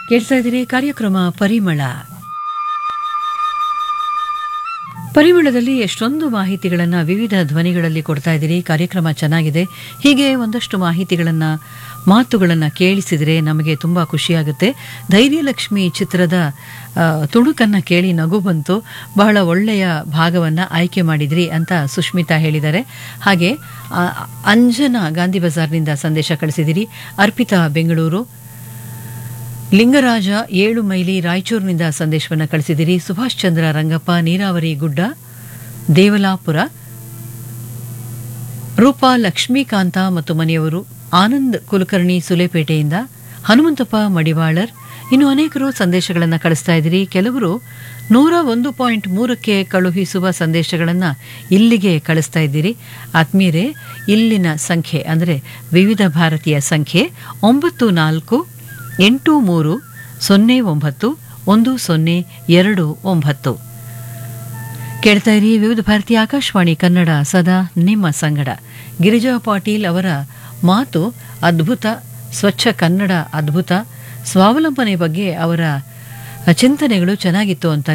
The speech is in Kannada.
ಕೇಳ್ತಾ ಇದ್ದೀರಿ ಕಾರ್ಯಕ್ರಮ ಪರಿಮಳ ಪರಿಮಳದಲ್ಲಿ ಎಷ್ಟೊಂದು ಮಾಹಿತಿಗಳನ್ನು ವಿವಿಧ ಧ್ವನಿಗಳಲ್ಲಿ ಕೊಡ್ತಾ ಇದ್ದೀರಿ ಕಾರ್ಯಕ್ರಮ ಚೆನ್ನಾಗಿದೆ ಹೀಗೆ ಒಂದಷ್ಟು ಮಾಹಿತಿಗಳನ್ನು ಮಾತುಗಳನ್ನು ಕೇಳಿಸಿದರೆ ನಮಗೆ ತುಂಬ ಖುಷಿಯಾಗುತ್ತೆ ಧೈರ್ಯಲಕ್ಷ್ಮಿ ಚಿತ್ರದ ಆ, ತುಣುಕನ್ನು ಕೇಳಿ ನಗು ಬಂತು ಬಹಳ ಒಳ್ಳೆಯ ಭಾಗವನ್ನು ಆಯ್ಕೆ ಮಾಡಿದ್ರಿ ಅಂತ ಸುಷ್ಮಿತಾ ಹೇಳಿದ್ದಾರೆ ಹಾಗೆ ಆ, ಅಂಜನಾ ಗಾಂಧಿ ಬಜಾರ್ನಿಂದ ಸಂದೇಶ ಕಳಿಸಿದಿರಿ ಅರ್ಪಿತಾ ಬೆಂಗಳೂರು ಲಿಂಗರಾಜ ಏಳು ಮೈಲಿ ರಾಯಚೂರಿನಿಂದ ಸಂದೇಶವನ್ನು ಕಳಿಸಿದಿರಿ ಸುಭಾಷ್ ಚಂದ್ರ ರಂಗಪ್ಪ ನೀರಾವರಿ ಗುಡ್ಡ ದೇವಲಾಪುರ ರೂಪಾ ಲಕ್ಷ್ಮೀಕಾಂತ ಮತ್ತು ಮನೆಯವರು ಆನಂದ್ ಕುಲಕರ್ಣಿ ಸುಲೇಪೇಟೆಯಿಂದ ಹನುಮಂತಪ್ಪ ಮಡಿವಾಳರ್ ಇನ್ನು ಅನೇಕರು ಸಂದೇಶಗಳನ್ನು ಕಳಿಸ್ತಾ ಇದ್ದೀರಿ ಕೆಲವರು ನೂರ ಒಂದು ಪಾಯಿಂಟ್ ಮೂರಕ್ಕೆ ಕಳುಹಿಸುವ ಸಂದೇಶಗಳನ್ನು ಇಲ್ಲಿಗೆ ಕಳಿಸ್ತಾ ಇದ್ದೀರಿ ಆತ್ಮೀಯರೇ ಇಲ್ಲಿನ ಸಂಖ್ಯೆ ಅಂದರೆ ವಿವಿಧ ಭಾರತೀಯ ಸಂಖ್ಯೆ ಒಂಬತ್ತು ನಾಲ್ಕು ಎಂಟು ಮೂರು ಸೊನ್ನೆ ಒಂಬತ್ತು ಒಂದು ಸೊನ್ನೆ ಎರಡು ಒಂಬತ್ತು ಕೇಳ್ತಾ ಇರಿ ವಿವಿಧ ಭಾರತೀಯ ಆಕಾಶವಾಣಿ ಕನ್ನಡ ಸದಾ ನಿಮ್ಮ ಸಂಗಡ ಗಿರಿಜಾ ಪಾಟೀಲ್ ಅವರ ಮಾತು ಅದ್ಭುತ ಸ್ವಚ್ಛ ಕನ್ನಡ ಅದ್ಭುತ ಸ್ವಾವಲಂಬನೆ ಬಗ್ಗೆ ಅವರ ಚಿಂತನೆಗಳು ಚೆನ್ನಾಗಿತ್ತು ಅಂತ